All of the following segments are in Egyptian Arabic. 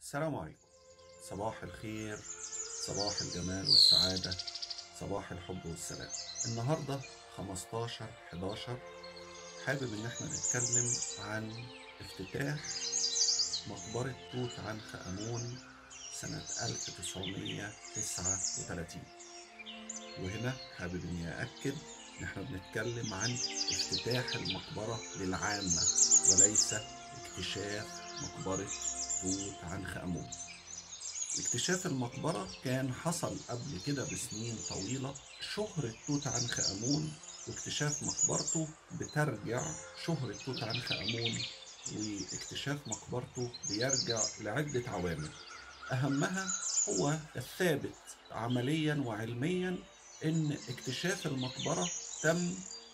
السلام عليكم صباح الخير صباح الجمال والسعادة صباح الحب والسلام النهاردة 15 11 حابب ان احنا نتكلم عن افتتاح مقبرة توت عنخ آمون سنة 1939 وهنا حابب اني أأكد ان احنا بنتكلم عن افتتاح المقبرة للعامة وليس اكتشاف مقبرة توت عنخ آمون اكتشاف المقبرة كان حصل قبل كده بسنين طويلة شهرة توت عنخ آمون واكتشاف مقبرته بترجع شهرة توت عنخ آمون واكتشاف مقبرته بيرجع لعدة عوامل أهمها هو الثابت عمليا وعلميا إن اكتشاف المقبرة تم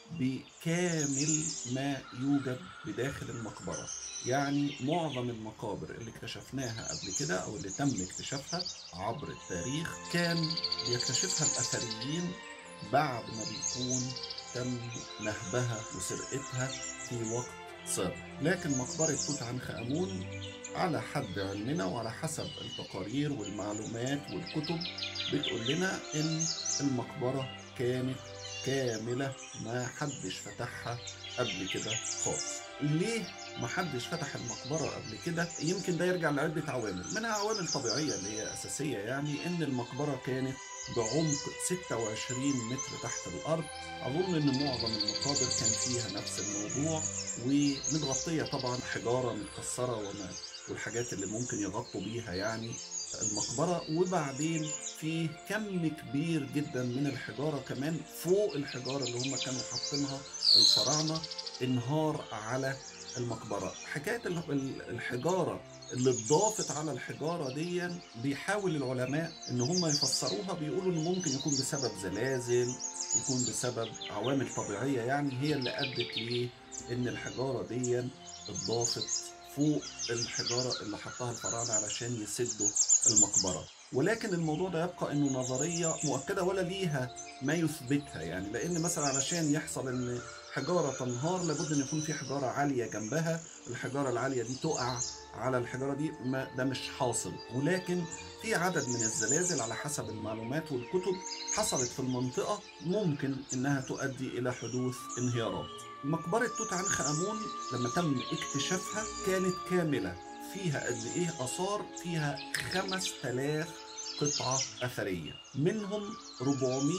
بكامل ما يوجد بداخل المقبرة يعني معظم المقابر اللي اكتشفناها قبل كده او اللي تم اكتشافها عبر التاريخ كان بيكتشفها الاثريين بعد ما بيكون تم نهبها وسرقتها في وقت سابق لكن مقبرة توت عنخ آمون على حد علمنا وعلى حسب التقارير والمعلومات والكتب بتقول لنا ان المقبرة كانت كاملة ما حدش فتحها قبل كده خالص ليه ما حدش فتح المقبرة قبل كده يمكن ده يرجع لعدة عوامل منها عوامل طبيعية اللي هي أساسية يعني إن المقبرة كانت بعمق 26 متر تحت الأرض أظن إن معظم المقابر كان فيها نفس الموضوع ومتغطية طبعا حجارة متكسرة وما والحاجات اللي ممكن يغطوا بيها يعني المقبرة وبعدين في كم كبير جدا من الحجارة كمان فوق الحجارة اللي هم كانوا حاطينها الفراعنة انهار على المقبرة حكاية الحجارة اللي اتضافت على الحجارة دي بيحاول العلماء ان هم يفسروها بيقولوا ان ممكن يكون بسبب زلازل يكون بسبب عوامل طبيعية يعني هي اللي ادت ليه ان الحجارة دي اتضافت فوق الحجارة اللي حطها الفراعنة علشان يسدوا المقبرة ولكن الموضوع ده يبقى انه نظرية مؤكدة ولا ليها ما يثبتها يعني لان مثلا علشان يحصل ان حجارة تنهار لابد ان يكون في حجارة عالية جنبها الحجارة العالية دي تقع على الحجارة دي ما ده مش حاصل ولكن في عدد من الزلازل على حسب المعلومات والكتب حصلت في المنطقة ممكن انها تؤدي الى حدوث انهيارات مقبرة توت عنخ آمون لما تم اكتشافها كانت كاملة فيها قد ايه آثار فيها 5000 قطعة أثرية منهم 400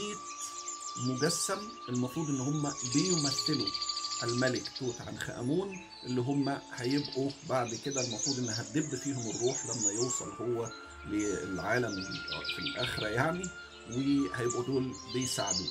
مجسم المفروض ان هم بيمثلوا الملك توت عنخ امون اللي هم هيبقوا بعد كده المفروض ان هتدب فيهم الروح لما يوصل هو للعالم في الاخره يعني وهيبقوا دول بيساعدوه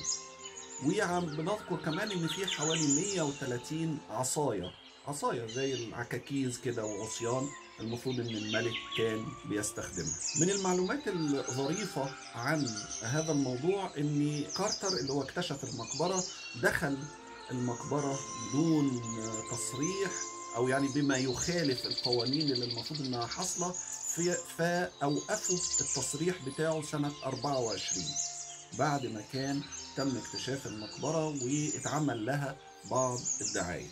وعم بنذكر كمان ان في حوالي 130 عصايه عصايه زي العكاكيز كده وعصيان المفروض ان الملك كان بيستخدمها من المعلومات الظريفة عن هذا الموضوع ان كارتر اللي هو اكتشف المقبرة دخل المقبرة بدون تصريح او يعني بما يخالف القوانين اللي المفروض انها حاصلة فاوقفوا التصريح بتاعه سنة 24 بعد ما كان تم اكتشاف المقبرة واتعمل لها بعض الدعاية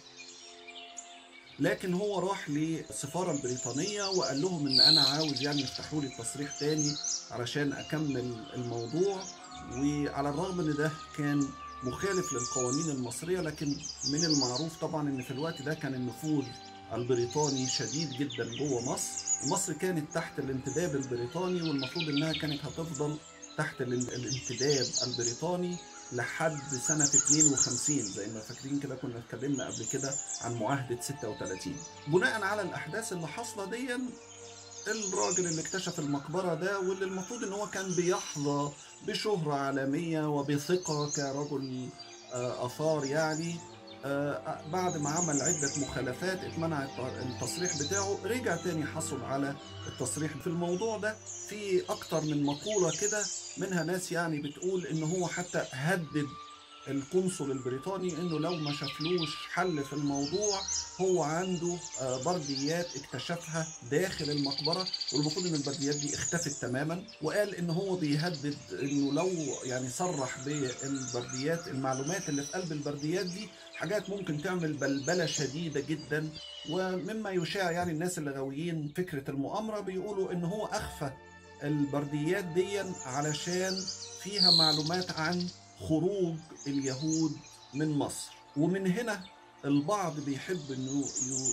لكن هو راح للسفارة البريطانية وقال لهم ان انا عاوز يعني يفتحوا لي التصريح تاني علشان اكمل الموضوع وعلى الرغم ان ده كان مخالف للقوانين المصرية لكن من المعروف طبعا ان في الوقت ده كان النفوذ البريطاني شديد جدا جوه مصر ومصر كانت تحت الانتداب البريطاني والمفروض انها كانت هتفضل تحت الانتداب البريطاني لحد سنة 52 زي ما فاكرين كده كنا اتكلمنا قبل كده عن معاهدة 36 بناء على الأحداث اللي حاصلة دي الراجل اللي اكتشف المقبرة ده واللي المفروض ان هو كان بيحظى بشهرة عالمية وبثقة كرجل آثار يعني بعد ما عمل عدة مخالفات اتمنع التصريح بتاعه رجع تاني حصل على التصريح في الموضوع ده في أكتر من مقولة كده منها ناس يعني بتقول إن هو حتى هدد القنصل البريطاني انه لو ما شافلوش حل في الموضوع هو عنده برديات اكتشفها داخل المقبره والمفروض ان البرديات دي اختفت تماما وقال ان هو بيهدد انه لو يعني صرح بالبرديات المعلومات اللي في قلب البرديات دي حاجات ممكن تعمل بلبلة شديدة جدا ومما يشاع يعني الناس اللي غاويين فكرة المؤامرة بيقولوا إن هو أخفى البرديات دي علشان فيها معلومات عن خروج اليهود من مصر ومن هنا البعض بيحب انه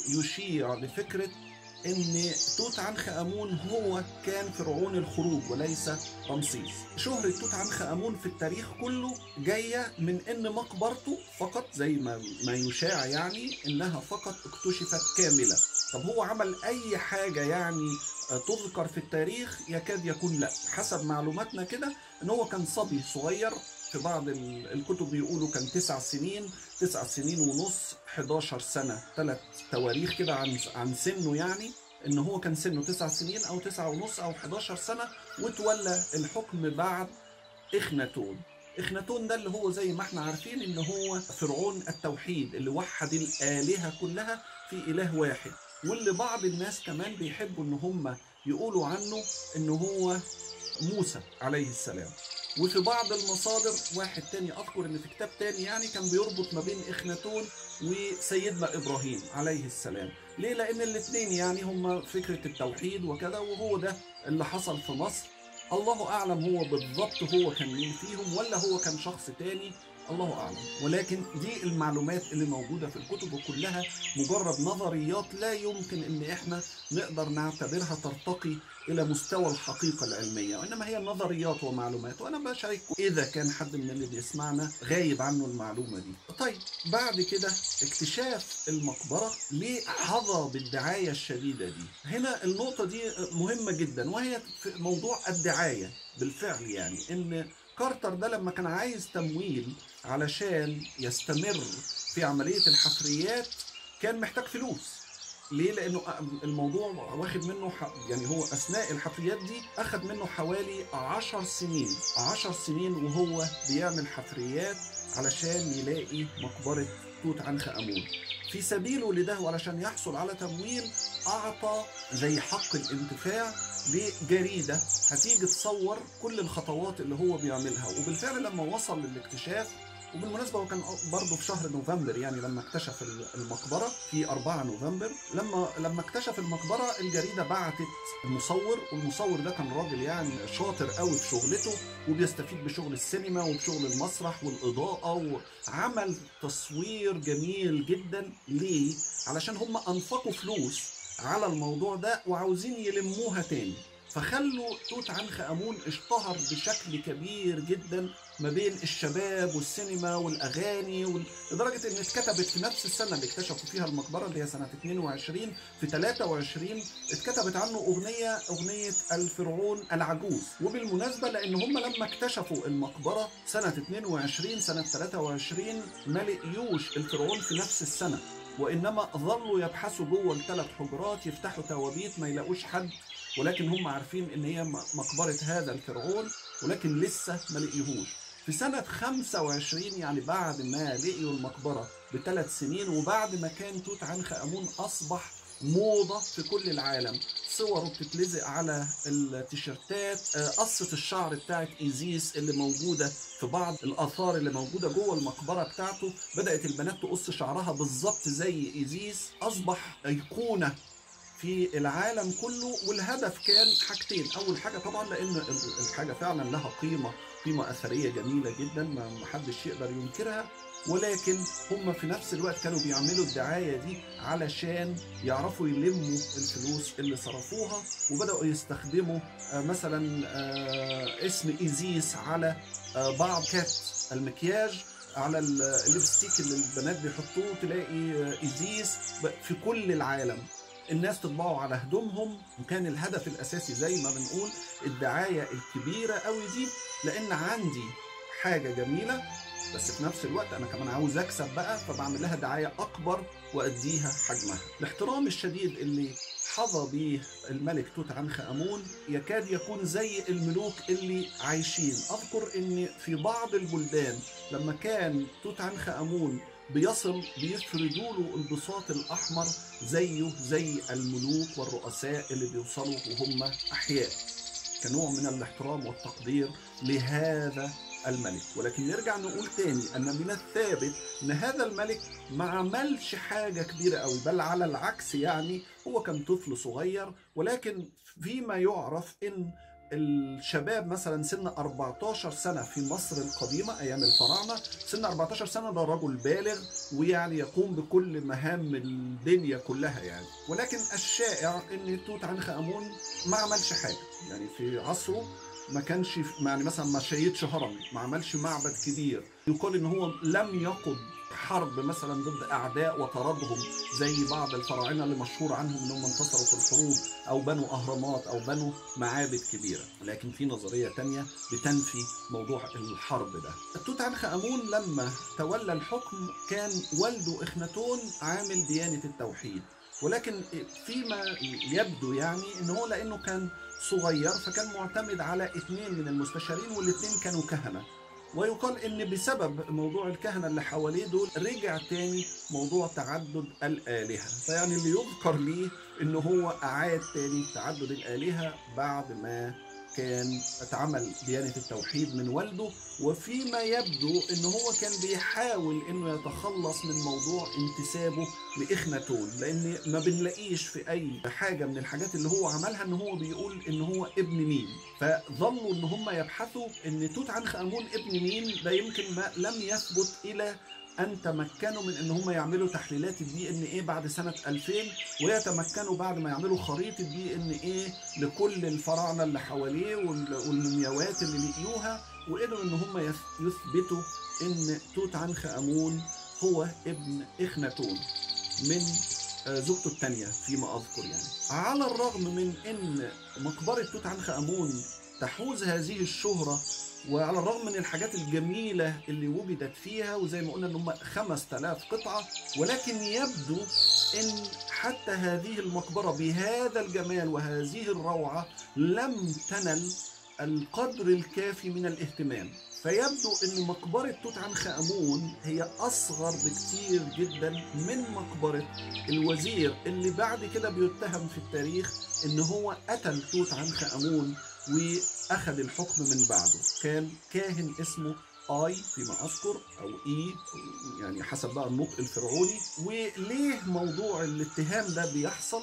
يشيع لفكره ان توت عنخ امون هو كان فرعون الخروج وليس رمسيس شهرة توت عنخ امون في التاريخ كله جاية من ان مقبرته فقط زي ما, ما يشاع يعني انها فقط اكتشفت كاملة طب هو عمل اي حاجة يعني تذكر في التاريخ يكاد يكون لا حسب معلوماتنا كده ان هو كان صبي صغير في بعض الكتب بيقولوا كان تسع سنين تسع سنين ونص 11 سنة ثلاث تواريخ كده عن عن سنه يعني ان هو كان سنه تسع سنين او تسعة ونص او 11 سنة وتولى الحكم بعد اخناتون اخناتون ده اللي هو زي ما احنا عارفين ان هو فرعون التوحيد اللي وحد الالهة كلها في اله واحد واللي بعض الناس كمان بيحبوا ان هم يقولوا عنه ان هو موسى عليه السلام وفي بعض المصادر واحد تاني اذكر ان في كتاب تاني يعني كان بيربط ما بين اخناتون وسيدنا ابراهيم عليه السلام ليه لان الاثنين يعني هم فكره التوحيد وكذا وهو ده اللي حصل في مصر الله اعلم هو بالضبط هو كان مين فيهم ولا هو كان شخص تاني الله اعلم ولكن دي المعلومات اللي موجوده في الكتب وكلها مجرد نظريات لا يمكن ان احنا نقدر نعتبرها ترتقي الى مستوى الحقيقه العلميه وانما هي نظريات ومعلومات وانا بشارككم اذا كان حد من اللي بيسمعنا غايب عنه المعلومه دي طيب بعد كده اكتشاف المقبره ليه حظى بالدعايه الشديده دي هنا النقطه دي مهمه جدا وهي في موضوع الدعايه بالفعل يعني ان كارتر ده لما كان عايز تمويل علشان يستمر في عملية الحفريات كان محتاج فلوس ليه؟ لأنه الموضوع واخد منه ح... يعني هو أثناء الحفريات دي أخد منه حوالي عشر سنين عشر سنين وهو بيعمل حفريات علشان يلاقي مقبرة توت عنخ آمون في سبيله لده وعلشان يحصل على تمويل أعطى زي حق الانتفاع لجريدة هتيجي تصور كل الخطوات اللي هو بيعملها وبالفعل لما وصل للاكتشاف وبالمناسبة هو كان برضه في شهر نوفمبر يعني لما اكتشف المقبرة في 4 نوفمبر لما لما اكتشف المقبرة الجريدة بعتت مصور والمصور ده كان راجل يعني شاطر قوي في شغلته وبيستفيد بشغل السينما وبشغل المسرح والإضاءة وعمل تصوير جميل جدا ليه؟ علشان هم أنفقوا فلوس على الموضوع ده وعاوزين يلموها تاني فخلوا توت عنخ امون اشتهر بشكل كبير جدا ما بين الشباب والسينما والاغاني وال... لدرجه ان اتكتبت في نفس السنه اللي اكتشفوا فيها المقبره اللي هي سنه 22 في 23 اتكتبت عنه اغنيه اغنيه الفرعون العجوز وبالمناسبه لان هم لما اكتشفوا المقبره سنه 22 سنه 23 ما لقيوش الفرعون في نفس السنه وانما ظلوا يبحثوا جوه الثلاث حجرات يفتحوا توابيت ما يلاقوش حد ولكن هم عارفين ان هي مقبره هذا الفرعون ولكن لسه ما لقيهوش في سنة 25 يعني بعد ما لقيوا المقبرة بثلاث سنين وبعد ما كان توت عنخ آمون أصبح موضة في كل العالم صوره بتتلزق على التيشيرتات قصة الشعر بتاعت إيزيس اللي موجودة في بعض الآثار اللي موجودة جوه المقبرة بتاعته بدأت البنات تقص شعرها بالظبط زي إيزيس أصبح أيقونة في العالم كله والهدف كان حاجتين اول حاجه طبعا لان الحاجه فعلا لها قيمه قيمه اثريه جميله جدا ما حدش يقدر ينكرها ولكن هم في نفس الوقت كانوا بيعملوا الدعايه دي علشان يعرفوا يلموا الفلوس اللي صرفوها وبداوا يستخدموا مثلا اسم ايزيس على بعض كات المكياج على الليبستيك اللي البنات بيحطوه تلاقي ايزيس في كل العالم الناس تطبعوا على هدومهم وكان الهدف الاساسي زي ما بنقول الدعايه الكبيره قوي دي لان عندي حاجه جميله بس في نفس الوقت انا كمان عاوز اكسب بقى فبعمل لها دعايه اكبر واديها حجمها الاحترام الشديد اللي حظى به الملك توت عنخ امون يكاد يكون زي الملوك اللي عايشين اذكر ان في بعض البلدان لما كان توت عنخ امون بيصل بيفردوا له البساط الاحمر زيه زي الملوك والرؤساء اللي بيوصلوا وهم احياء كنوع من الاحترام والتقدير لهذا الملك ولكن نرجع نقول تاني أن من الثابت أن هذا الملك ما عملش حاجة كبيرة قوي بل على العكس يعني هو كان طفل صغير ولكن فيما يعرف أن الشباب مثلا سن 14 سنة في مصر القديمة أيام الفراعنة سن 14 سنة ده رجل بالغ ويعني يقوم بكل مهام الدنيا كلها يعني ولكن الشائع أن توت عنخ آمون ما عملش حاجة يعني في عصره ما كانش يعني مثلا ما شيدش هرم ما عملش معبد كبير يقال ان هو لم يقض حرب مثلا ضد اعداء وطردهم زي بعض الفراعنه اللي مشهور عنهم انهم انتصروا في الحروب او بنوا اهرامات او بنوا معابد كبيره لكن في نظريه تانية بتنفي موضوع الحرب ده توت عنخ امون لما تولى الحكم كان والده اخناتون عامل ديانه التوحيد ولكن فيما يبدو يعني ان هو لانه كان صغير فكان معتمد على اثنين من المستشارين والاثنين كانوا كهنه ويقال ان بسبب موضوع الكهنه اللي حواليه دول رجع تاني موضوع تعدد الالهه فيعني اللي يذكر ليه ان هو اعاد تاني تعدد الالهه بعد ما كان اتعمل ديانة التوحيد من والده وفيما يبدو ان هو كان بيحاول انه يتخلص من موضوع انتسابه لاخناتون لان ما بنلاقيش في اي حاجة من الحاجات اللي هو عملها ان هو بيقول ان هو ابن مين فظلوا ان هم يبحثوا ان توت عنخ امون ابن مين ده يمكن ما لم يثبت الى ان تمكنوا من ان هم يعملوا تحليلات الدي ان ايه بعد سنه 2000 ويتمكنوا بعد ما يعملوا خريطه دي ان ايه لكل الفراعنه اللي حواليه والمومياوات اللي لقيوها وقدروا ان هم يثبتوا ان توت عنخ امون هو ابن اخناتون من زوجته الثانيه فيما اذكر يعني على الرغم من ان مقبره توت عنخ امون تحوز هذه الشهره وعلى الرغم من الحاجات الجميلة اللي وجدت فيها وزي ما قلنا ان هم 5000 قطعة ولكن يبدو ان حتى هذه المقبرة بهذا الجمال وهذه الروعة لم تنل القدر الكافي من الاهتمام فيبدو ان مقبرة توت عنخ امون هي اصغر بكتير جدا من مقبرة الوزير اللي بعد كده بيتهم في التاريخ ان هو قتل توت عنخ امون واخذ الحكم من بعده كان كاهن اسمه اي فيما اذكر او اي يعني حسب بقى النطق الفرعوني وليه موضوع الاتهام ده بيحصل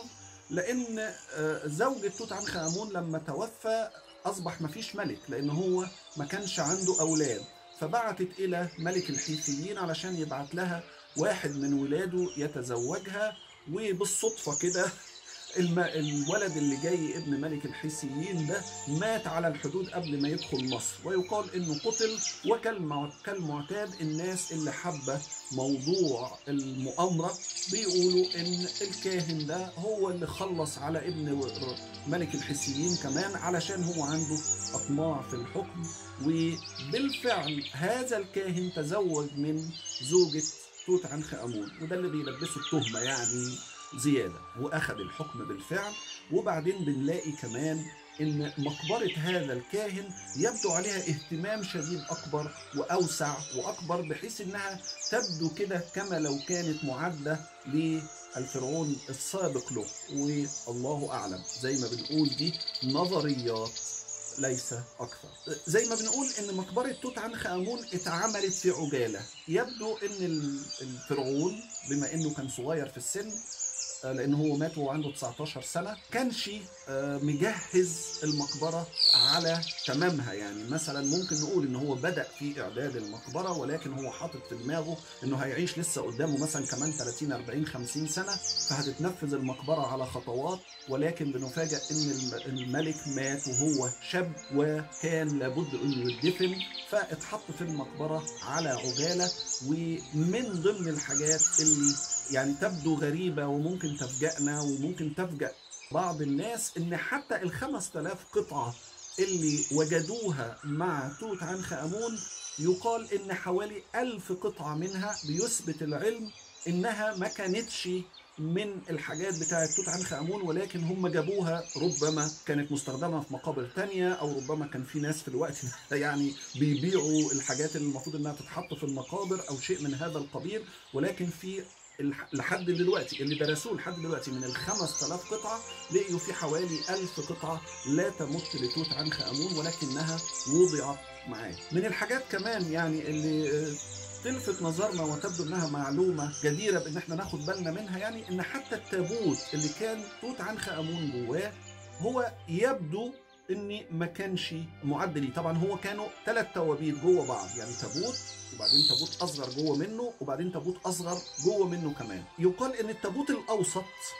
لان زوجة توت عنخ امون لما توفى اصبح مفيش ملك لان هو ما كانش عنده اولاد فبعتت الى ملك الحيثيين علشان يبعت لها واحد من ولاده يتزوجها وبالصدفه كده الم... الولد اللي جاي ابن ملك الحيثيين ده مات على الحدود قبل ما يدخل مصر ويقال انه قتل وكالمعتاد الناس اللي حابه موضوع المؤامره بيقولوا ان الكاهن ده هو اللي خلص على ابن ملك الحيثيين كمان علشان هو عنده اطماع في الحكم وبالفعل هذا الكاهن تزوج من زوجة توت عنخ امون وده اللي بيلبسه التهمه يعني زيادة وأخذ الحكم بالفعل وبعدين بنلاقي كمان إن مقبرة هذا الكاهن يبدو عليها اهتمام شديد أكبر وأوسع وأكبر بحيث إنها تبدو كده كما لو كانت معدة للفرعون السابق له والله أعلم زي ما بنقول دي نظريات ليس اكثر زي ما بنقول ان مقبره توت عنخ امون اتعملت في عجاله يبدو ان الفرعون بما انه كان صغير في السن لان هو مات وهو عنده 19 سنه كانش مجهز المقبره على تمامها يعني مثلا ممكن نقول ان هو بدا في اعداد المقبره ولكن هو حاطط في دماغه انه هيعيش لسه قدامه مثلا كمان 30 40 50 سنه فهتتنفذ المقبره على خطوات ولكن بنفاجئ ان الملك مات وهو شاب وكان لابد انه يدفن فاتحط في المقبره على عجاله ومن ضمن الحاجات اللي يعني تبدو غريبة وممكن تفجأنا وممكن تفجأ بعض الناس إن حتى ال 5000 قطعة اللي وجدوها مع توت عنخ آمون يقال إن حوالي ألف قطعة منها بيثبت العلم إنها ما كانتش من الحاجات بتاعة توت عنخ آمون ولكن هم جابوها ربما كانت مستخدمة في مقابر تانية أو ربما كان في ناس في الوقت ده يعني بيبيعوا الحاجات اللي المفروض إنها تتحط في المقابر أو شيء من هذا القبيل ولكن في الح- لحد دلوقتي اللي درسوه لحد دلوقتي من ال 5000 قطعه لقيوا في حوالي 1000 قطعه لا تمت لتوت عنخ امون ولكنها وضعت معاه من الحاجات كمان يعني اللي آه، تلفت نظرنا وتبدو انها معلومه جديره بان احنا ناخد بالنا منها يعني ان حتى التابوت اللي كان توت عنخ امون جواه هو يبدو ان ما كانش معد ليه طبعا هو كانوا ثلاث توابيت جوه بعض يعني تابوت وبعدين تابوت اصغر جوه منه وبعدين تابوت اصغر جوه منه كمان يقال ان التابوت الاوسط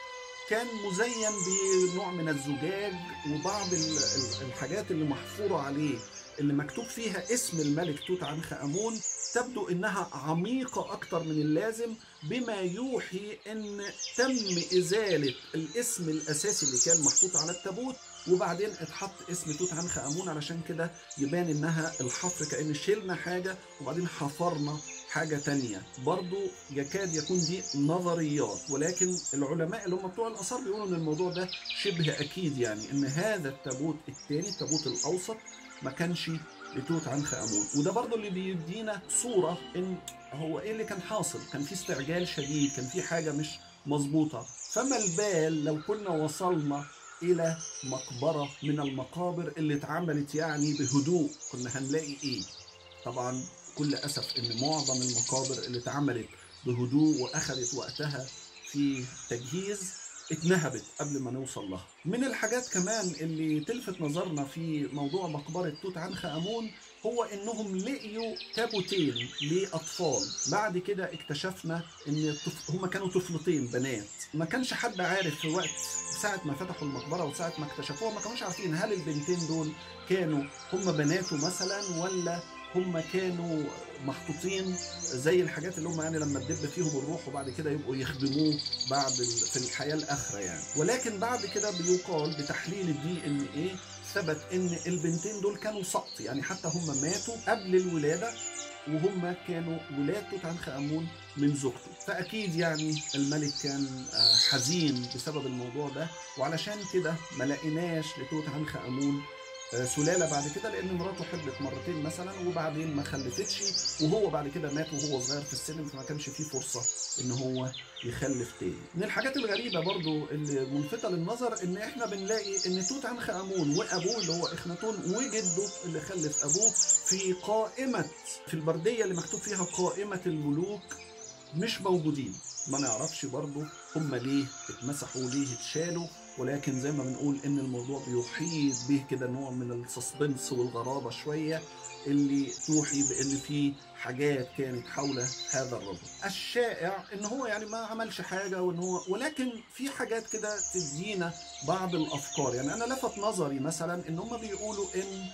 كان مزين بنوع من الزجاج وبعض ال- ال- الحاجات اللي محفورة عليه اللي مكتوب فيها اسم الملك توت عنخ آمون تبدو انها عميقة اكتر من اللازم بما يوحي ان تم ازالة الاسم الاساسي اللي كان محطوط على التابوت وبعدين اتحط اسم توت عنخ امون علشان كده يبان انها الحفر كان شلنا حاجة وبعدين حفرنا حاجة تانية برضو يكاد يكون دي نظريات ولكن العلماء اللي هم بتوع الآثار بيقولوا إن الموضوع ده شبه أكيد يعني إن هذا التابوت التاني التابوت الأوسط ما كانش لتوت عنخ آمون وده برضو اللي بيدينا صورة إن هو إيه اللي كان حاصل كان في استعجال شديد كان في حاجة مش مظبوطة فما البال لو كنا وصلنا إلى مقبرة من المقابر اللي اتعملت يعني بهدوء كنا هنلاقي إيه طبعا بكل اسف ان معظم المقابر اللي اتعملت بهدوء واخذت وقتها في تجهيز اتنهبت قبل ما نوصل لها من الحاجات كمان اللي تلفت نظرنا في موضوع مقبرة توت عنخ آمون هو انهم لقيوا تابوتين لاطفال بعد كده اكتشفنا ان الطف... هم كانوا طفلتين بنات ما كانش حد عارف في وقت ساعة ما فتحوا المقبرة وساعة ما اكتشفوها ما كانوش عارفين هل البنتين دول كانوا هم بناته مثلا ولا هم كانوا محطوطين زي الحاجات اللي هم يعني لما تدب فيهم الروح وبعد كده يبقوا يخدموه بعد ال... في الحياه الاخره يعني ولكن بعد كده بيقال بتحليل الدي ان ايه ثبت ان البنتين دول كانوا سقط يعني حتى هم ماتوا قبل الولاده وهم كانوا ولاد توت عنخ امون من زوجته فاكيد يعني الملك كان آه، حزين بسبب الموضوع ده وعلشان كده ما لقيناش لتوت عنخ امون آه، سلاله بعد كده لان مراته حبلت مرتين مثلا وبعدين ما خلفتش وهو بعد كده مات وهو صغير في السن فما كانش فيه فرصه ان هو يخلف تاني من الحاجات الغريبه برضو اللي ملفته للنظر ان احنا بنلاقي ان توت عنخ امون وابوه اللي هو اخناتون وجده اللي خلف ابوه في قائمه في البرديه اللي مكتوب فيها قائمه الملوك مش موجودين ما نعرفش برضو هم ليه اتمسحوا ليه اتشالوا ولكن زي ما بنقول ان الموضوع بيحيط به كده نوع من السسبنس والغرابه شويه اللي توحي بان في حاجات كانت حول هذا الرجل الشائع ان هو يعني ما عملش حاجه وان هو ولكن في حاجات كده تدينا بعض الافكار يعني انا لفت نظري مثلا ان هم بيقولوا ان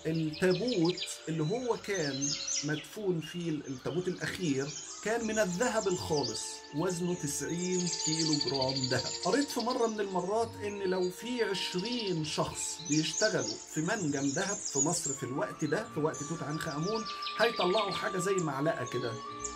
التابوت اللي هو كان مدفون فيه التابوت الاخير كان من الذهب الخالص وزنه 90 كيلو جرام ذهب قريت في مرة من المرات ان لو في 20 شخص بيشتغلوا في منجم ذهب في مصر في الوقت ده في وقت توت عنخ امون هيطلعوا حاجة زي معلقة كده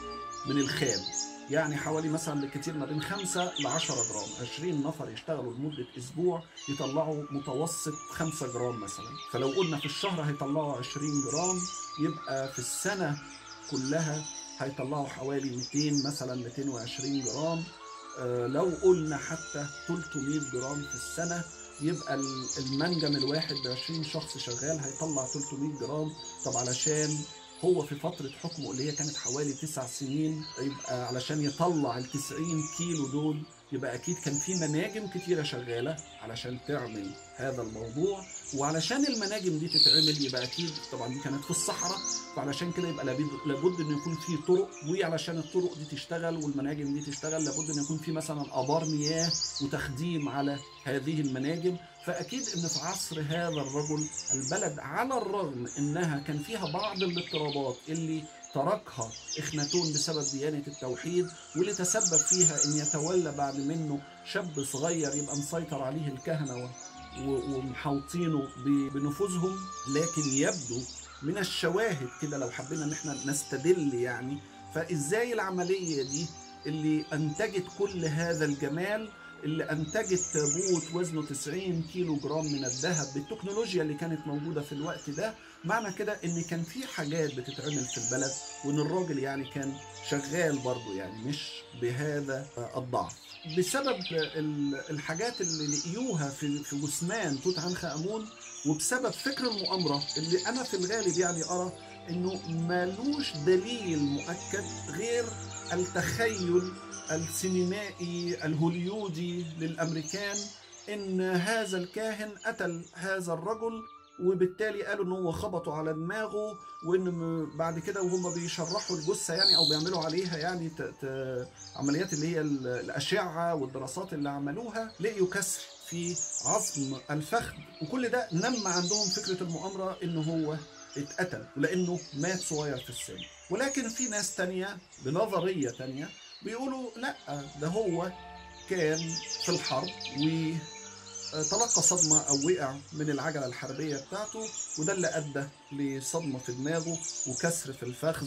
من الخام يعني حوالي مثلا بالكثير ما بين 5 ل 10 جرام 20 نفر يشتغلوا لمدة أسبوع يطلعوا متوسط 5 جرام مثلا فلو قلنا في الشهر هيطلعوا 20 جرام يبقى في السنة كلها هيطلعوا حوالي 200 مثلا 220 جرام آه، لو قلنا حتى 300 جرام في السنة يبقى ال- المنجم الواحد ب 20 شخص شغال هيطلع 300 جرام طب علشان هو في فترة حكمه اللي هي كانت حوالي تسع سنين يبقى علشان يطلع ال 90 كيلو دول يبقى أكيد كان في مناجم كتيرة شغالة علشان تعمل هذا الموضوع وعلشان المناجم دي تتعمل يبقى أكيد طبعا دي كانت في الصحراء فعلشان كده يبقى لابد لابد ان يكون في طرق وعلشان الطرق دي تشتغل والمناجم دي تشتغل لابد ان يكون في مثلا ابار مياه وتخديم على هذه المناجم فاكيد ان في عصر هذا الرجل البلد على الرغم انها كان فيها بعض الاضطرابات اللي تركها اخناتون بسبب ديانه التوحيد واللي تسبب فيها ان يتولى بعد منه شاب صغير يبقى مسيطر عليه الكهنه و- و- ومحوطينه ب- بنفوذهم لكن يبدو من الشواهد كده لو حبينا ان احنا نستدل يعني فازاي العمليه دي اللي انتجت كل هذا الجمال اللي انتجت تابوت وزنه 90 كيلو جرام من الذهب بالتكنولوجيا اللي كانت موجوده في الوقت ده معنى كده ان كان في حاجات بتتعمل في البلد وان الراجل يعني كان شغال برضه يعني مش بهذا الضعف بسبب ال- الحاجات اللي لقيوها في في جثمان توت عنخ امون وبسبب فكر المؤامره اللي انا في الغالب يعني ارى انه مالوش دليل مؤكد غير التخيل السينمائي الهوليودي للامريكان ان هذا الكاهن قتل هذا الرجل وبالتالي قالوا ان هو خبطوا على دماغه وان م- بعد كده وهم بيشرحوا الجثه يعني او بيعملوا عليها يعني ت... ت... عمليات اللي هي ال- الاشعه والدراسات اللي عملوها لقيوا كسر في عظم الفخذ وكل ده نم عندهم فكره المؤامره ان هو اتقتل ولانه مات صغير في السن ولكن في ناس تانية بنظريه تانية بيقولوا لا ده هو كان في الحرب و تلقى صدمة أو وقع من العجلة الحربية بتاعته وده اللي أدى لصدمة في دماغه وكسر في الفخذ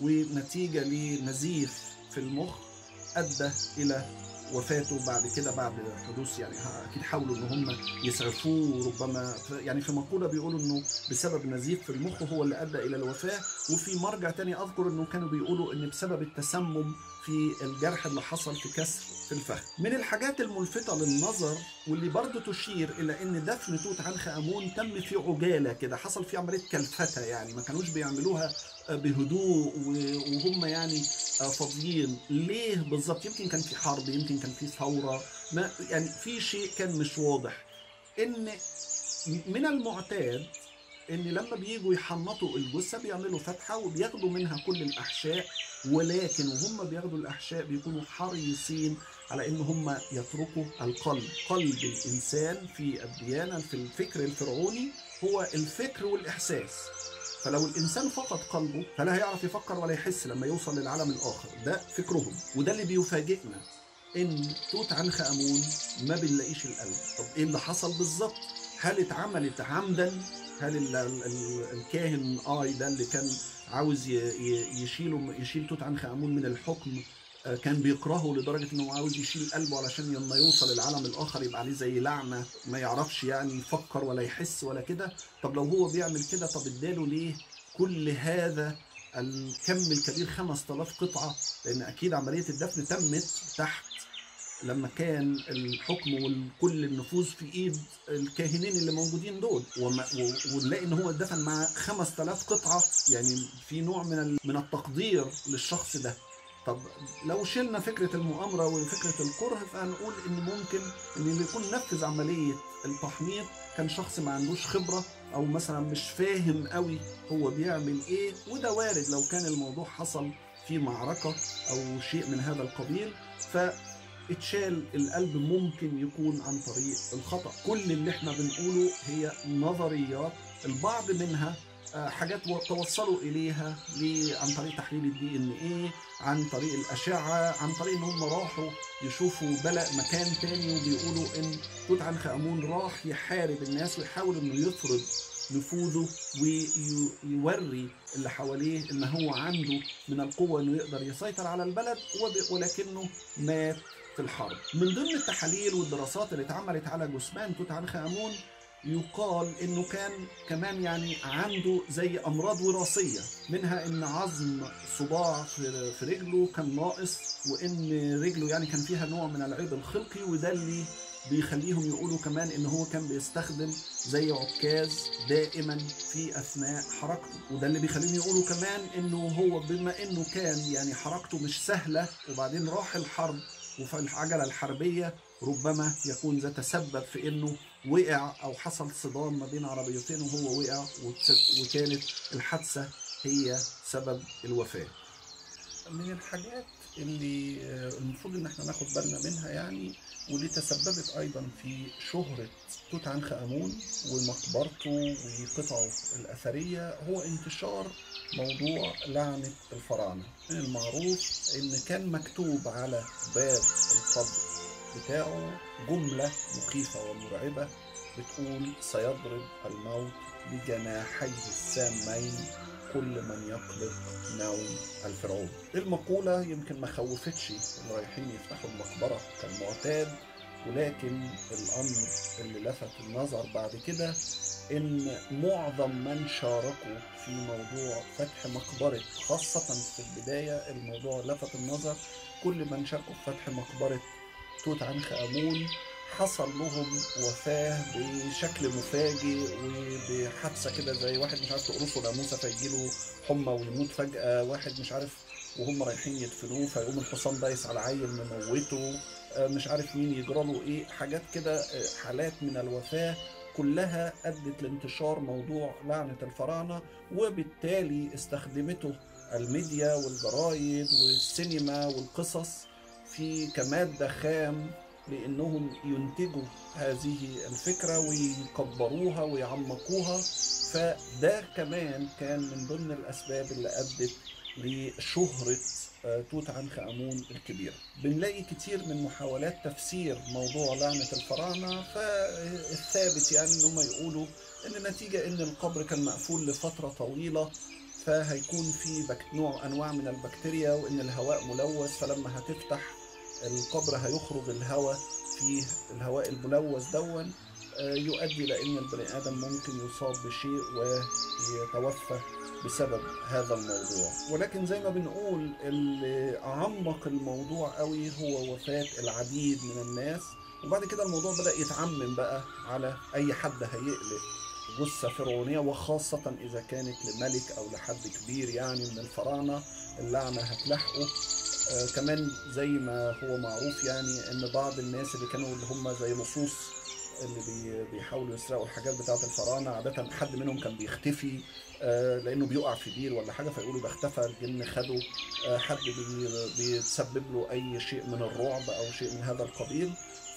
ونتيجة لنزيف في المخ أدى إلى وفاته بعد كده بعد حدوث يعني ها- اكيد حاولوا ان هم يسعفوه ربما ف- يعني في مقوله بيقولوا انه بسبب نزيف في المخ هو اللي ادى الى الوفاه وفي مرجع تاني اذكر انه كانوا بيقولوا ان بسبب التسمم في الجرح اللي حصل في كسر في الفخذ من الحاجات الملفتة للنظر واللي برضه تشير إلى أن دفن توت عنخ آمون تم في عجالة كده حصل في عملية كلفتة يعني ما كانوش بيعملوها بهدوء و- وهم يعني فاضيين ليه بالظبط يمكن كان في حرب يمكن كان في ثورة ما يعني في شيء كان مش واضح ان من المعتاد ان لما بييجوا يحنطوا الجثه بيعملوا فتحه وبياخدوا منها كل الاحشاء ولكن وهم بياخدوا الاحشاء بيكونوا حريصين على ان هم يتركوا القلب قلب الانسان في الديانه في الفكر الفرعوني هو الفكر والاحساس فلو الانسان فقد قلبه فلا هيعرف يفكر ولا يحس لما يوصل للعالم الاخر ده فكرهم وده اللي بيفاجئنا ان توت عنخ امون ما بنلاقيش القلب طب ايه اللي حصل بالظبط هل اتعملت عمدا هل ال- ال- ال- الكاهن اي ده اللي كان عاوز ي- ي- يشيله يشيل توت عنخ امون من الحكم آه، كان بيكرهه لدرجه انه عاوز يشيل قلبه علشان لما يوصل العالم الاخر يبقى عليه زي لعنه ما يعرفش يعني يفكر ولا يحس ولا كده طب لو هو بيعمل كده طب اداله ليه كل هذا الكم الكبير 5000 قطعه لان اكيد عمليه الدفن تمت تحت لما كان الحكم وكل النفوذ في ايد الكاهنين اللي موجودين دول وما و- ونلاقي ان هو اتدفن مع 5000 قطعه يعني في نوع من ال- من التقدير للشخص ده طب لو شلنا فكره المؤامره وفكره الكره فهنقول ان ممكن ان اللي يكون نفذ عمليه التحنيط كان شخص ما عندوش خبره او مثلا مش فاهم قوي هو بيعمل ايه وده وارد لو كان الموضوع حصل في معركه او شيء من هذا القبيل ف اتشال القلب ممكن يكون عن طريق الخطأ كل اللي احنا بنقوله هي نظريات البعض منها آه، حاجات و- توصلوا اليها ل- عن طريق تحليل الدي ان ايه عن طريق الاشعه عن طريق ان هم راحوا يشوفوا بلق مكان تاني وبيقولوا ان توت عنخ امون راح يحارب الناس ويحاول انه يفرض نفوذه ويوري اللي حواليه ان هو عنده من القوه انه يقدر يسيطر على البلد وب- ولكنه مات في الحرب من ضمن التحاليل والدراسات اللي اتعملت على جثمان توت عنخ امون يقال انه كان كمان يعني عنده زي امراض وراثيه منها ان عظم صباع في في رجله كان ناقص وان رجله يعني كان فيها نوع من العيب الخلقي وده اللي بيخليهم يقولوا كمان ان هو كان بيستخدم زي عكاز دائما في اثناء حركته وده اللي بيخليهم يقولوا كمان انه هو بما انه كان يعني حركته مش سهله وبعدين راح الحرب وفي العجله الحربيه ربما يكون ذا تسبب في انه وقع او حصل صدام ما بين عربيتين وهو وقع وتس- وكانت الحادثه هي سبب الوفاه. من الحاجات اللي آه، المفروض ان احنا ناخد بالنا منها يعني واللي تسببت ايضا في شهرة توت عنخ امون ومقبرته وقطعه الاثرية هو انتشار موضوع لعنة الفراعنة من المعروف ان كان مكتوب على باب القبر بتاعه جملة مخيفة ومرعبة بتقول سيضرب الموت بجناحيه السامين كل من يقلق نوم الفرعون المقولة يمكن ما خوفتش اللي رايحين يفتحوا المقبرة كالمعتاد ولكن الأمر اللي لفت النظر بعد كده إن معظم من شاركوا في موضوع فتح مقبرة خاصة في البداية الموضوع لفت النظر كل من شاركوا في فتح مقبرة توت عنخ آمون حصل لهم وفاة بشكل مفاجئ وبحادثة كده زي واحد مش عارف تقرصه ناموسة فيجيله حمى ويموت فجأة واحد مش عارف وهم رايحين يدفنوه فيقوم الحصان دايس على عيل مموته آه، مش عارف مين يجرى له ايه حاجات كده آه، حالات من الوفاة كلها أدت لانتشار موضوع لعنة الفراعنة وبالتالي استخدمته الميديا والجرايد والسينما والقصص في كمادة خام لانهم ينتجوا هذه الفكره ويكبروها ويعمقوها فده كمان كان من ضمن الاسباب اللي ادت لشهره آه، توت عنخ امون الكبير بنلاقي كتير من محاولات تفسير موضوع لعنه الفراعنه فالثابت يعني ان هم يقولوا ان النتيجه ان القبر كان مقفول لفتره طويله فهيكون في بك... نوع انواع من البكتيريا وان الهواء ملوث فلما هتفتح القبر هيخرج الهواء في الهواء الملوث دون آه، يؤدي لان البني ادم ممكن يصاب بشيء ويتوفى بسبب هذا الموضوع ولكن زي ما بنقول اللي عمق الموضوع قوي هو وفاة العديد من الناس وبعد كده الموضوع بدأ يتعمم بقى على أي حد هيقلق جثة فرعونية وخاصة إذا كانت لملك أو لحد كبير يعني من الفراعنة اللعنة هتلحقه آه كمان زي ما هو معروف يعني ان بعض الناس اللي كانوا اللي هم زي لصوص اللي بي بيحاولوا يسرقوا الحاجات بتاعه الفراعنه عاده حد منهم كان بيختفي آه لانه بيقع في بير ولا حاجه فيقولوا ده اختفى الجن خده آه حد بي بيتسبب له اي شيء من الرعب او شيء من هذا القبيل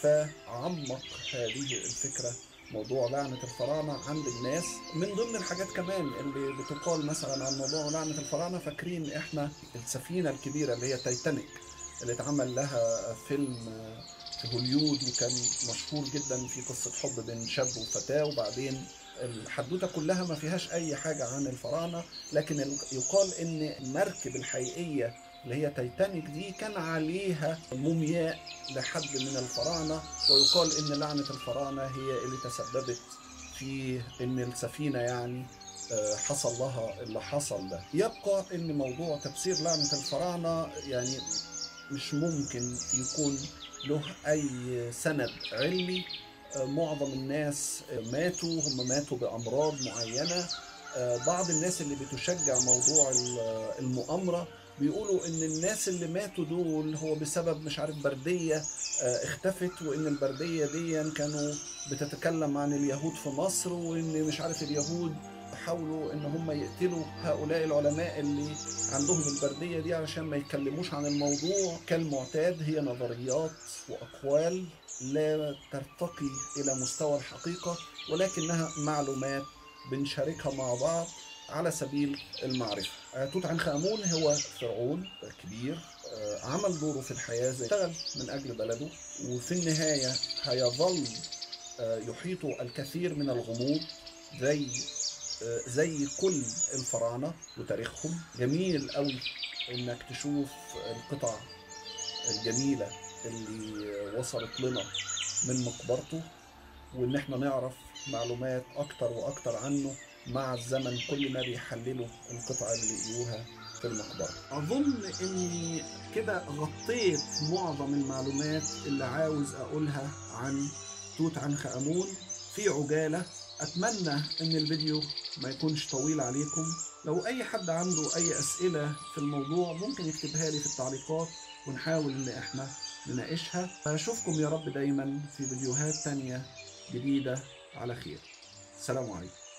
فعمق هذه الفكره موضوع لعنة الفراعنة عند الناس من ضمن الحاجات كمان اللي بتقال مثلا عن موضوع لعنة الفراعنة فاكرين احنا السفينة الكبيرة اللي هي تايتانيك اللي اتعمل لها فيلم في هوليود وكان مشهور جدا في قصة حب بين شاب وفتاة وبعدين الحدوتة كلها ما فيهاش أي حاجة عن الفراعنة لكن يقال إن المركب الحقيقية اللي هي تايتانيك دي كان عليها مومياء لحد من الفراعنه ويقال ان لعنه الفراعنه هي اللي تسببت في ان السفينه يعني حصل لها اللي حصل ده يبقى ان موضوع تفسير لعنه الفراعنه يعني مش ممكن يكون له اي سند علمي معظم الناس ماتوا هم ماتوا بامراض معينه بعض الناس اللي بتشجع موضوع المؤامره بيقولوا ان الناس اللي ماتوا دول هو بسبب مش عارف برديه اختفت وان البرديه دي كانوا بتتكلم عن اليهود في مصر وان مش عارف اليهود حاولوا ان هم يقتلوا هؤلاء العلماء اللي عندهم البرديه دي علشان ما يتكلموش عن الموضوع كالمعتاد هي نظريات واقوال لا ترتقي الى مستوى الحقيقه ولكنها معلومات بنشاركها مع بعض على سبيل المعرفة توت عنخ آمون هو فرعون كبير عمل دوره في الحياة زي اشتغل من أجل بلده وفي النهاية هيظل يحيطه الكثير من الغموض زي زي كل الفراعنة وتاريخهم جميل قوي انك تشوف القطع الجميلة اللي وصلت لنا من مقبرته وان احنا نعرف معلومات اكتر واكتر عنه مع الزمن كل ما بيحللوا القطعة اللي لقيوها في المقبرة أظن إني كده غطيت معظم المعلومات اللي عاوز أقولها عن توت عنخ آمون في عجالة أتمنى إن الفيديو ما يكونش طويل عليكم لو أي حد عنده أي أسئلة في الموضوع ممكن يكتبها لي في التعليقات ونحاول إن إحنا نناقشها أشوفكم يا رب دايما في فيديوهات تانية جديدة على خير السلام عليكم